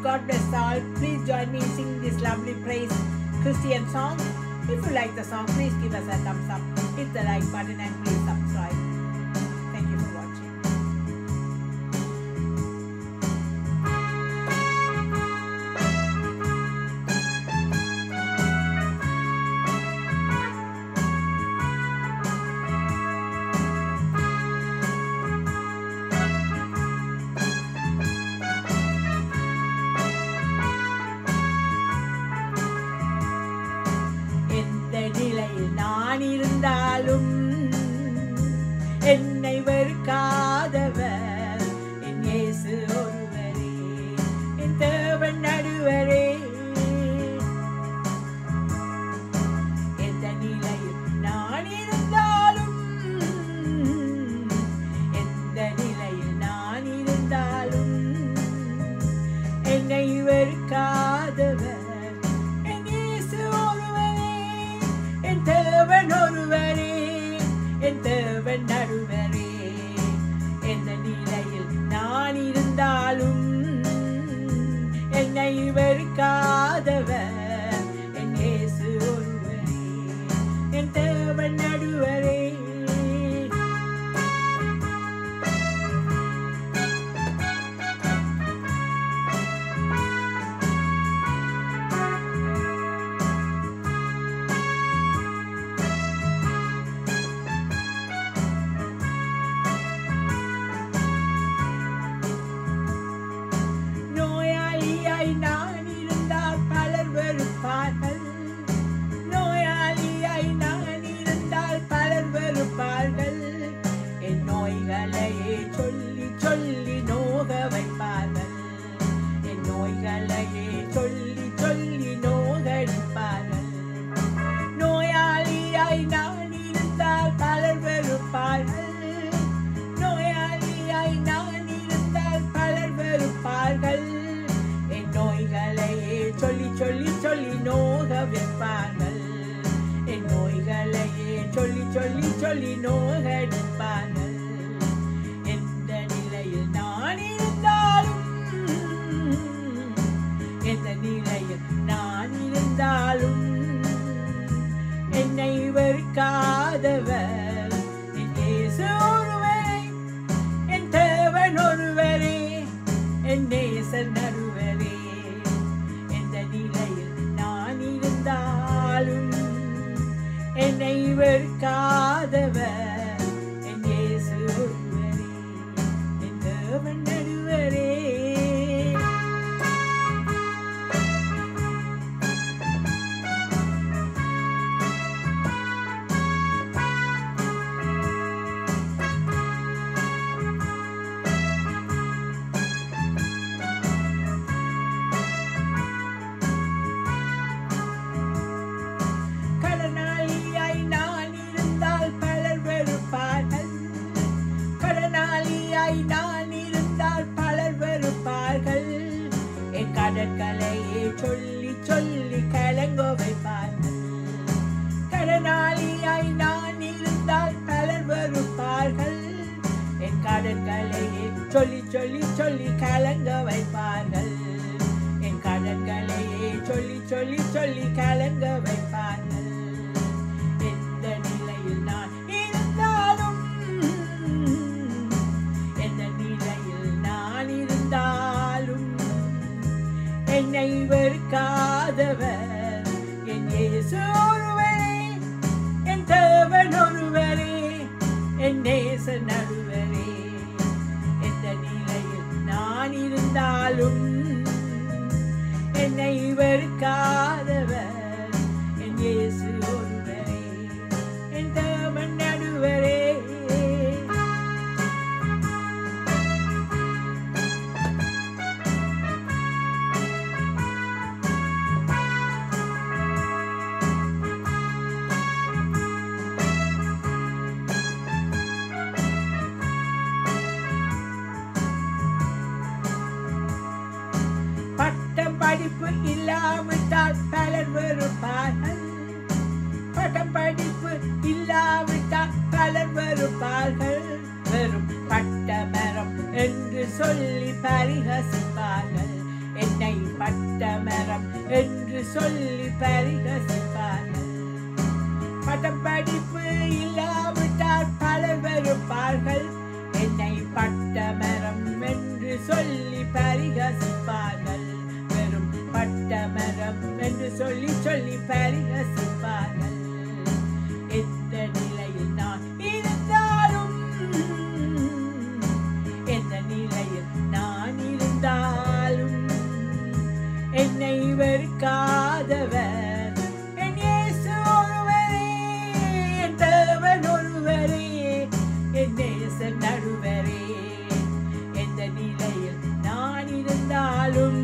God bless all. Please join me in singing this lovely praise Christian song. If you like the song, please give us a thumbs up, hit the like button, and please subscribe. Thank you for watching. எந்த நிலையில் நான் இருந்தாலும் என்னை வெறுக்காதவர் என் இயேசு ஒருவரே என் தேவன் நடுவரே எந்த நிலையில் நான் இருந்தாலும் எந்த நிலையில் நான் இருந்தாலும் என்னை வெறுக்காதவர் என் இயேசு ஒருவரே என் தேவன் ஒருவரே என் தேவன் நடுவரே எந்த நிலையில் நான் இருந்தாலும் என்னை வெறுக்காதவர் என் இயேசு ஒருவரே என் தேவன் நடுவரே நோயாளியாய் நான் இருந்தால் பலர் வெறுப்பார்கள் நோயாளியாய் நான் இருந்தால் பலர் வெறுப்பார்கள் என் நோய்களையே சொல்லி சொல்லி நோக வைப்பார்கள் என் நோய்களையே சொல்லி சொல்லி நோகடிப்பார்கள் நோயாளியாய் நான் இருந்தால் பலர் வெறுப்பார்கள் நோயாளியாய் நான் இருந்தால் பலர் வெறுப்பார்கள் என் நோய்களையே சொல்லி சொல்லி சொல்லி நோக வைப்பார்கள் என் நோய்களையே சொல்லி சொல்லி சொல்லி நோகடிப்பார்கள் எந்த நிலையில் நான் இருந்தாலும் எந்த நிலையில் நான் இருந்தாலும் என்னை வெறுக்காதவர் என் இயேசு ஒருவரே என் தேவன் ஒருவரே என் நேசன் நடுவரே எந்த நிலையில் நான் இருந்தாலும் என்னை வெறுக்காதவர் என் இயேசு ஒருவரே என் தேவன் நடுவரே கடனாளியாய் நான் இருந்தால் பலர் வெறுப்பார்கள் கடனாளியாய் நான் இருந்தால் பலர் வெறுப்பார்கள் என் கடற்களையே சொல்லி சொல்லி கலங்க வைப்பார்கள் கடனாளியாய் நான் இருந்தால் பலர் வெறுப்பார்கள் என் கடற்களையே சொல்லி சொல்லி சொல்லி கலங்க வைப்பார்கள் என் கடற்களையே சொல்லி சொல்லி சொல்லி கலங்க வைப்பார்கள் எந்த நிலையில் நான் இருந்தாலும் எந்த நிலையில் நான் இருந்தாலும் என்னை வெறுக்காதவர் என் இயேசு ஒருவரே என் தேவன் ஒருவரே என் நேச நடுவரே எந்த நிலையில் நான் இருந்தாலும் என்னை வெறுக்காதவர் என் இயேசு ஒருவரே என் தேவன் நடுவரே பட்டம் படிப்பு இல்லாவிட்டால் பலர் வெறுப்பார்கள் பட்டம் படிப்பு இல்லாவிட்டால் பலர் வெறுப்பார்கள் வெறும் பட்ட மரம் என்று சொல்லி பரிகசிப்பார்கள் என்னை பட்டமரம் என்று சொல்லி பரிகசிப்பார்கள் பட்டப்படிப்பு இல்லாவிட்டால் பலர் வெறுப்பார்கள் என்னை பட்டமரம் என்று சொல்லி பரிகசிப்பார்கள் வெறும் பட்டமரம் என்று சொல்லி சொல்லி பரிகசிப்பார்கள் எந்த நிலையில் நான் இருந்தாலும் எந்த நிலையில் நான் இருந்தாலும் என்னை வெறுக்காதவர் என் இயேசு ஒருவரே என் தேவன் ஒருவரே என் நேசன் நடுவரே எந்த நிலையில் நான் இருந்தாலும்